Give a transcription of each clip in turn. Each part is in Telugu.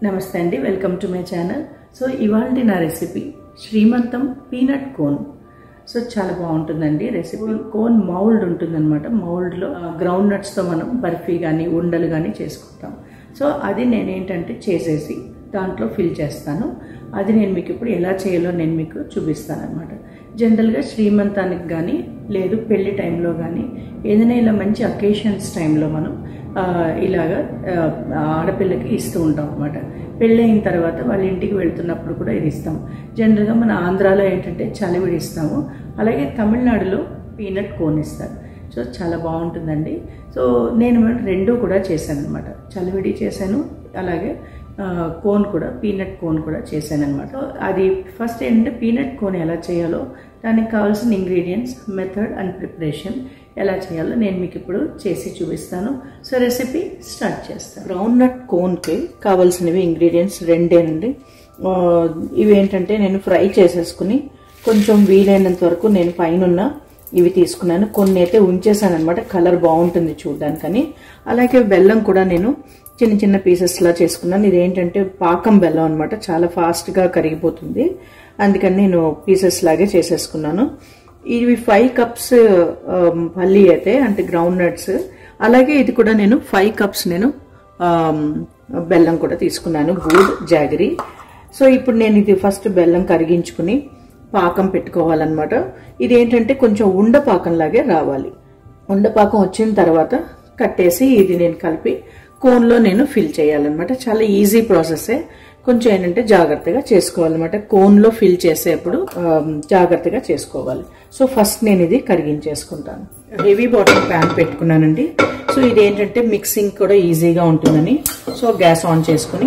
నమస్తే అండి welcome to my channel so ఇవాళ నా రెసిపీ శ్రీమంతం పీనట్ కోన్ సో చాలా బాగుంటుందండి రెసిపీ కోన్ మౌల్డ్ ఉంటుందన్నమాట మౌల్డ్లో గ్రౌండ్ నట్స్తో మనం బర్ఫీ కానీ ఉండలు కానీ చేసుకుంటాం సో అది నేనేంటంటే చేసేసి దాంట్లో ఫిల్ చేస్తాను అది నేను మీకు ఇప్పుడు ఎలా చేయాలో నేను మీకు చూపిస్తాను అనమాట జనరల్గా శ్రీమంతానికి కానీ లేదు పెళ్లి టైంలో కానీ ఏదైనా ఇలా మంచి అకేషన్స్ టైంలో మనం ఆ, ఇలాగా ఆ, ఆడపిల్లకి ఇస్తూ ఉంటాం అనమాట పెళ్ళయిన తర్వాత వాళ్ళ ఇంటికి వెళ్తున్నప్పుడు కూడా ఇది ఇస్తాం జనరల్గా మన ఆంధ్రాలో ఏంటంటే చలివిడి ఇస్తాము అలాగే తమిళనాడులో పీనట్ కోన్ ఇస్తారు సో చాలా బాగుంటుందండి సో నేను రెండు కూడా చేశాను అనమాట చలివిడి చేశాను అలాగే ఆ, కోన్ కూడా పీనట్ కోన్ కూడా చేశాను అనమాట అది ఫస్ట్ ఏంటంటే పీనట్ కోన్ ఎలా చేయాలో దానికి కావాల్సిన ఇంగ్రీడియంట్స్ మెథడ్ అండ్ ప్రిపరేషన్ ఎలా చేయాలో నేను మీకు ఇప్పుడు చేసి చూపిస్తాను సో రెసిపీ స్టార్ట్ చేస్తాను గ్రౌండ్ నట్ కోన్కి కావాల్సినవి ఇంగ్రీడియంట్స్ రెండేనండి ఆ, ఇవి ఏంటంటే నేను ఫ్రై చేసేసుకుని కొంచెం వీలైనంత వరకు నేను పైన ఇవి తీసుకున్నాను కొన్ని అయితే ఉంచేసాను అనమాట కలర్ బాగుంటుంది చూడడానికని అలాగే బెల్లం కూడా నేను చిన్న చిన్న పీసెస్ లా చేసుకున్నాను ఇది ఏంటంటే పాకం బెల్లం అనమాట చాలా ఫాస్ట్ గా కరిగిపోతుంది అందుకని నేను పీసెస్ లాగే చేసేసుకున్నాను ఇవి ఫైవ్ కప్స్ పల్లి అయితే అంటే గ్రౌండ్ నట్స్ అలాగే ఇది కూడా నేను ఫైవ్ కప్స్ నేను ఆమ్, బెల్లం కూడా తీసుకున్నాను గూడ్ జాగరీ సో ఇప్పుడు నేను ఇది ఫస్ట్ బెల్లం కరిగించుకుని పాకం పెట్టుకోవాలన్నమాట ఇది ఏంటంటే కొంచెం ఉండ పాకం లాగే రావాలి ఉండ పాకం వచ్చిన తర్వాత కట్టేసి ఇది నేను కలిపి కోన్లో నేను ఫిల్ చేయాలన్నమాట చాలా ఈజీ ప్రాసెసే కొంచెం ఏంటంటే జాగ్రత్తగా చేసుకోవాలన్నమాట కోన్లో ఫిల్ చేసేప్పుడు ఆమ్, జాగ్రత్తగా చేసుకోవాలి సో ఫస్ట్ నేను ఇది కరిగించేసుకుంటాను హెవీ బాటిల్ ప్యాన్ పెట్టుకున్నానండి సో ఇది ఏంటంటే మిక్సింగ్ కూడా ఈజీగా ఉంటుందని సో గ్యాస్ ఆన్ చేసుకుని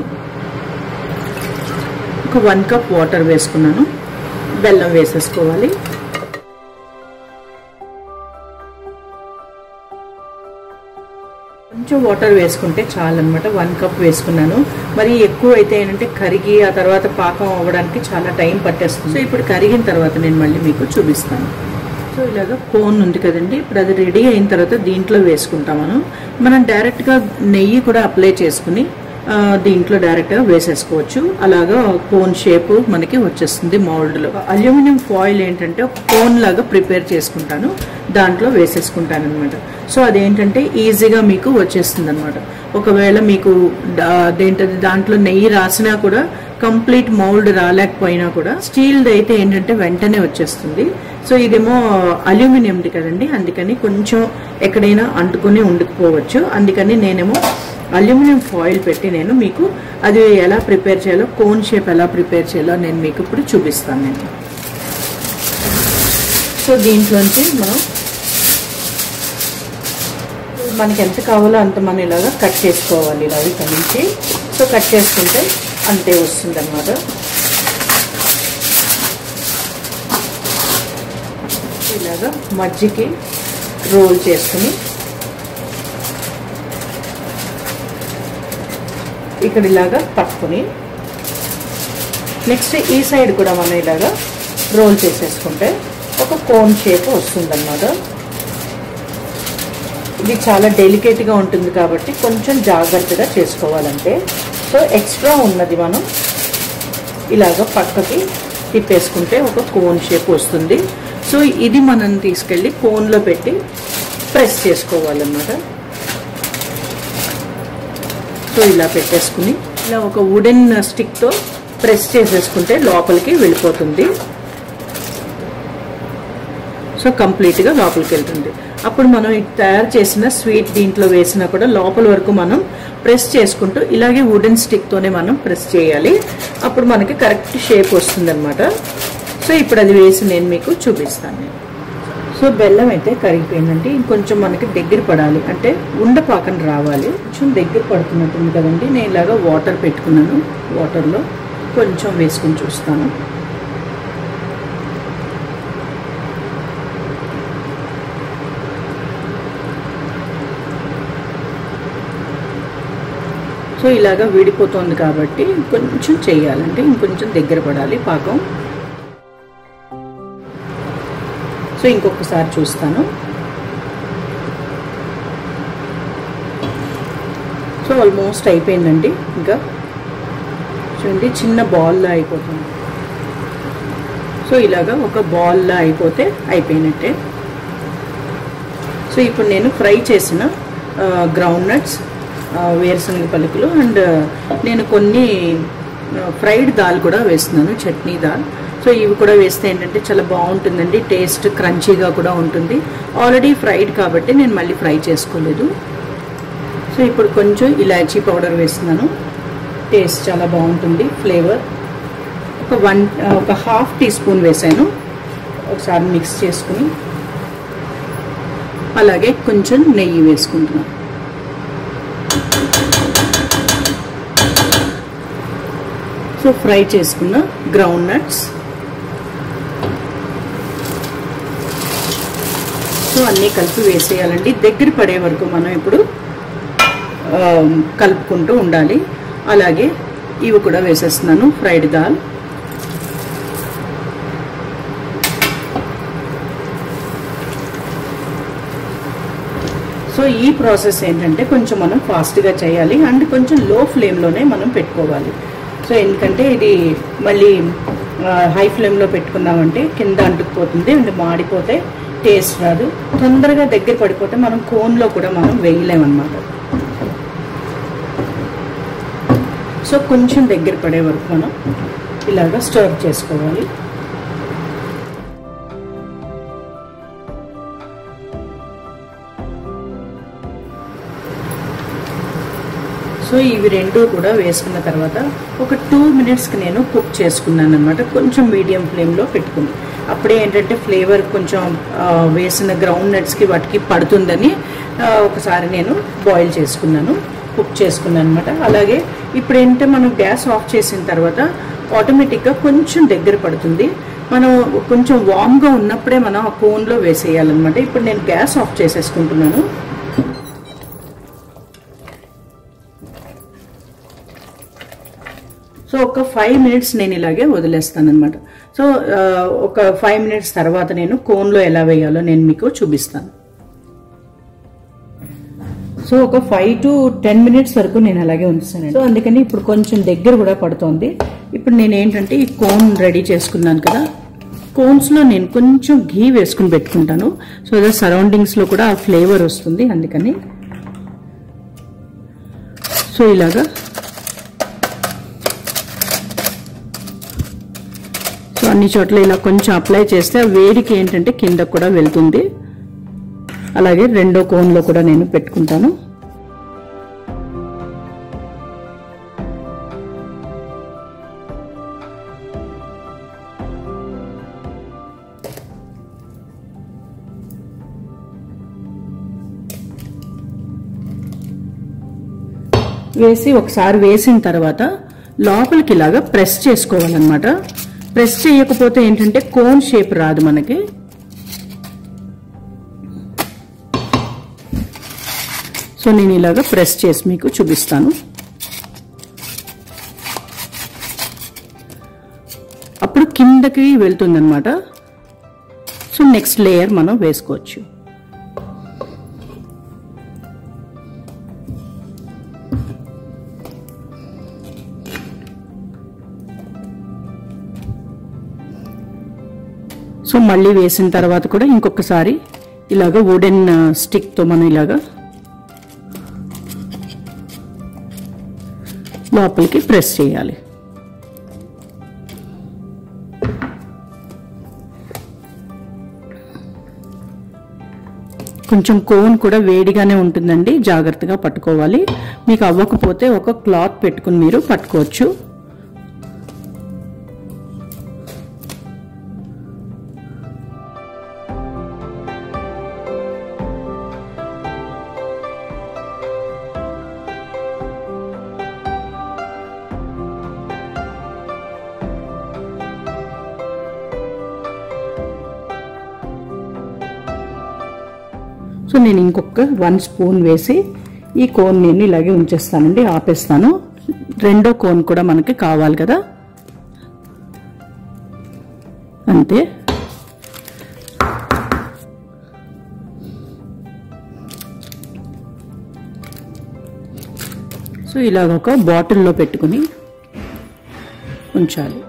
ఒక వన్ కప్ వాటర్ వేసుకున్నాను బెల్లం వేసేసుకోవాలి కొంచెం వాటర్ వేసుకుంటే చాలన్నమాట వన్ కప్ వేసుకున్నాను మరి ఎక్కువ అయితే ఏంటంటే కరిగి ఆ తర్వాత పాకం అవ్వడానికి చాలా టైం పట్టేస్తుంది సో ఇప్పుడు కరిగిన తర్వాత నేను మళ్ళీ మీకు చూపిస్తాను సో ఇలాగ కోన్ ఉంది కదండి ఇప్పుడు అది రెడీ అయిన తర్వాత దీంట్లో వేసుకుంటాం మనం మనం డైరెక్ట్గా నెయ్యి కూడా అప్లై చేసుకుని ఆ, దీంట్లో డైరెక్ట్గా వేసేసుకోవచ్చు అలాగా కోన్ షేప్ మనకి వచ్చేస్తుంది మౌల్డ్లో అల్యూమినియం ఫాయిల్ ఏంటంటే ఒక కోన్ లాగా ప్రిపేర్ చేసుకుంటాను దాంట్లో వేసేసుకుంటాను అనమాట సో అదేంటంటే ఈజీగా మీకు వచ్చేస్తుంది అనమాట ఒకవేళ మీకు దా- అదేంటది దాంట్లో నెయ్యి రాసినా కూడా కంప్లీట్ మౌల్డ్ రాలేకపోయినా కూడా స్టీల్ది అయితే ఏంటంటే వెంటనే వచ్చేస్తుంది సో ఇదేమో అల్యూమినియంది కదండి అందుకని కొంచెం ఎక్కడైనా అంటుకుని ఉండకపోవచ్చు అందుకని నేనేమో అల్యూమినియం ఫాయిల్ పెట్టి నేను మీకు అది ఎలా ప్రిపేర్ చేయాలో కోన్ షేప్ ఎలా ప్రిపేర్ చేయాలో నేను మీకు ఇప్పుడు చూపిస్తాను నేను సో దీంట్లోంచి మనం మనకి ఎంత కావాలో అంత మనం ఇలాగా కట్ చేసుకోవాలి ఇలా ఇక్కడ నుంచి సో కట్ చేసుకుంటే అంతే వస్తుంది అనమాట ఇలాగా మజ్జికి రోల్ చేసుకుని ఇక్కడ ఇలాగా పట్టుకుని నెక్స్ట్ ఈ సైడ్ కూడా మనం ఇలాగా రోల్ చేసేసుకుంటే ఒక కోన్ షేప్ వస్తుందన్నమాట ఇది చాలా డెలికేట్గా ఉంటుంది కాబట్టి కొంచెం జాగ్రత్తగా చేసుకోవాలంటే సో ఎక్స్ట్రా ఉన్నది మనం ఇలాగ పక్కకి తిప్పేసుకుంటే ఒక కోన్ షేప్ వస్తుంది సో ఇది మనం తీసుకెళ్ళి కోన్లో పెట్టి ప్రెస్ చేసుకోవాలన్నమాట సో ఇలా పెట్టేసుకుని ఇలా ఒక వుడెన్ స్టిక్తో ప్రెస్ చేసేసుకుంటే లోపలికి వెళ్ళిపోతుంది సో కంప్లీట్గా లోపలికి వెళ్తుంది అప్పుడు మనం ఈ తయారు చేసిన స్వీట్ దీంట్లో వేసినా కూడా లోపల వరకు మనం ప్రెస్ చేసుకుంటూ ఇలాగే వుడెన్ స్టిక్తోనే మనం ప్రెస్ చేయాలి అప్పుడు మనకి కరెక్ట్ షేప్ వస్తుందన్నమాట సో ఇప్పుడు అది వేసి నేను మీకు చూపిస్తాను నేను సో బెల్లం అయితే కరిగిపోయిందండి ఇంకొంచెం మనకి దగ్గర పడాలి అంటే ఉండపాకం రావాలి కొంచెం దగ్గర పడుతున్నట్టుంది కదండి నేను ఇలాగా వాటర్ పెట్టుకున్నాను వాటర్లో కొంచెం వేసుకుని చూస్తాను సో ఇలాగా విడిపోతుంది కాబట్టి కొంచెం చేయాలంటే ఇంకొంచెం దగ్గర పడాలి పాకం సో ఇంకొకసారి చూస్తాను సో ఆల్మోస్ట్ అయిపోయిందండి ఇంకా చూడండి చిన్న బాల్లా అయిపోతుంది సో ఇలాగా ఒక బాల్లా అయిపోతే అయిపోయినట్టే సో ఇప్పుడు నేను ఫ్రై చేసిన గ్రౌండ్ నట్స్ వేరుశనగ పలుకులు అండ్ నేను కొన్ని ఫ్రైడ్ దాల్ కూడా వేస్తున్నాను చట్నీ దాల్ సో ఇవి కూడా వేస్తే ఏంటంటే చాలా బాగుంటుందండి టేస్ట్ క్రంచీగా కూడా ఉంటుంది ఆల్రెడీ ఫ్రైడ్ కాబట్టి నేను మళ్ళీ ఫ్రై చేసుకోలేదు సో ఇప్పుడు కొంచెం ఇలాచీ పౌడర్ వేస్తున్నాను టేస్ట్ చాలా బాగుంటుంది ఫ్లేవర్ ఒక వన్ ఒక హాఫ్ టీ స్పూన్ వేసాను ఒకసారి మిక్స్ చేసుకుని అలాగే కొంచెం నెయ్యి వేసుకుంటున్నాను సో ఫ్రై చేసుకున్న గ్రౌండ్ నట్స్ సో అన్నీ కలిపి వేసేయాలండి దగ్గర పడే వరకు మనం ఇప్పుడు కలుపుకుంటూ ఉండాలి అలాగే ఇవి కూడా వేసేస్తున్నాను ఫ్రైడ్ దాల్ సో ఈ ప్రాసెస్ ఏంటంటే కొంచెం మనం ఫాస్ట్గా చేయాలి అండ్ కొంచెం లో ఫ్లేమ్లోనే మనం పెట్టుకోవాలి సో ఎందుకంటే ఇది మళ్ళీ హై ఫ్లేమ్లో పెట్టుకున్నామంటే కింద అంటుకుపోతుంది అండ్ మాడిపోతే టేస్ట్ రాదు తొందరగా దగ్గర పడిపోతే మనం కోన్లో కూడా మనం వేయలేమన్నమాట సో కొంచెం దగ్గర పడే వరకు మనం ఇలాగ స్టర్వ్ చేసుకోవాలి సో ఇవి రెండు కూడా వేసుకున్న తర్వాత ఒక టూ మినిట్స్కి నేను కుక్ చేసుకున్నాను అనమాట కొంచెం మీడియం ఫ్లేమ్లో పెట్టుకుని అప్పుడే ఏంటంటే ఫ్లేవర్ కొంచెం వేసిన గ్రౌండ్ నట్స్కి వాటికి పడుతుందని ఒకసారి నేను బాయిల్ చేసుకున్నాను కుక్ చేసుకున్నాను అనమాట అలాగే ఇప్పుడు ఏంటంటే మనం గ్యాస్ ఆఫ్ చేసిన తర్వాత ఆటోమేటిక్గా కొంచెం దగ్గర పడుతుంది మనం కొంచెం వామ్గా ఉన్నప్పుడే మనం ఆ కోన్లో వేసేయాలన్నమాట ఇప్పుడు నేను గ్యాస్ ఆఫ్ చేసేసుకుంటున్నాను సో ఒక ఫైవ్ మినిట్స్ నేను ఇలాగే వదిలేస్తాను అనమాట సో ఒక ఫైవ్ మినిట్స్ తర్వాత నేను కోన్లో ఎలా వేయాలో నేను మీకు చూపిస్తాను సో ఒక ఫైవ్ టు టెన్ మినిట్స్ వరకు నేను అలాగే ఉంచుతాను సో అందుకని ఇప్పుడు కొంచెం దగ్గర కూడా పడుతోంది ఇప్పుడు నేను ఏంటంటే ఈ కోన్ రెడీ చేసుకున్నాను కదా కోన్స్లో నేను కొంచెం ఘీ వేసుకుని పెట్టుకుంటాను సో అదే సరౌండింగ్స్లో కూడా ఆ ఫ్లేవర్ వస్తుంది అందుకని సో ఇలాగా సో అన్ని చోట్ల ఇలా కొంచెం అప్లై చేస్తే ఆ వేడికి ఏంటంటే కింద కూడా వెళ్తుంది అలాగే రెండో కోన్లో కూడా నేను పెట్టుకుంటాను వేసి ఒకసారి వేసిన తర్వాత లోపలికి ఇలాగా ప్రెస్ చేసుకోవాలన్నమాట ప్రెస్ చేయకపోతే ఏంటంటే కోన్ షేప్ రాదు మనకి సో నేను ఇలాగ ప్రెస్ చేసి మీకు చూపిస్తాను అప్పుడు కిందకి వెళ్తుందనమాట సో నెక్స్ట్ లేయర్ మనం వేసుకోవచ్చు సో మళ్ళీ వేసిన తర్వాత కూడా ఇంకొకసారి ఇలాగ వుడెన్ స్టిక్తో మనం ఇలాగా లోపలికి ప్రెస్ చేయాలి కొంచెం కోన్ కూడా వేడిగానే ఉంటుందండి జాగ్రత్తగా పట్టుకోవాలి మీకు అవ్వకపోతే ఒక క్లాత్ పెట్టుకుని మీరు పట్టుకోవచ్చు సో నేను ఇంకొక వన్ స్పూన్ వేసి ఈ కోన్ నేను ఇలాగే ఉంచేస్తానండి ఆపేస్తాను రెండో కోన్ కూడా మనకి కావాలి కదా అంతే సో ఇలాగ ఒక బాటిల్లో పెట్టుకుని ఉంచాలి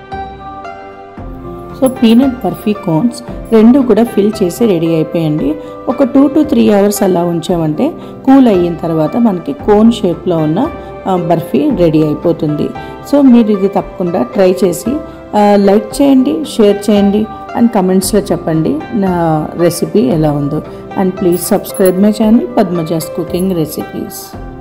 సో పీనట్ బర్ఫీ కోన్స్ రెండు కూడా ఫిల్ చేసి రెడీ అయిపోయండి ఒక టూ టు త్రీ అవర్స్ అలా ఉంచామంటే కూల్ అయిన తర్వాత మనకి కోన్ షేప్లో ఉన్న ఆ, బర్ఫీ రెడీ అయిపోతుంది సో మీరు ఇది తప్పకుండా ట్రై చేసి ఆ, లైక్ చేయండి షేర్ చేయండి అండ్ కమెంట్స్లో చెప్పండి నా రెసిపీ ఎలా ఉందో and please subscribe my channel Padmaja's cooking recipes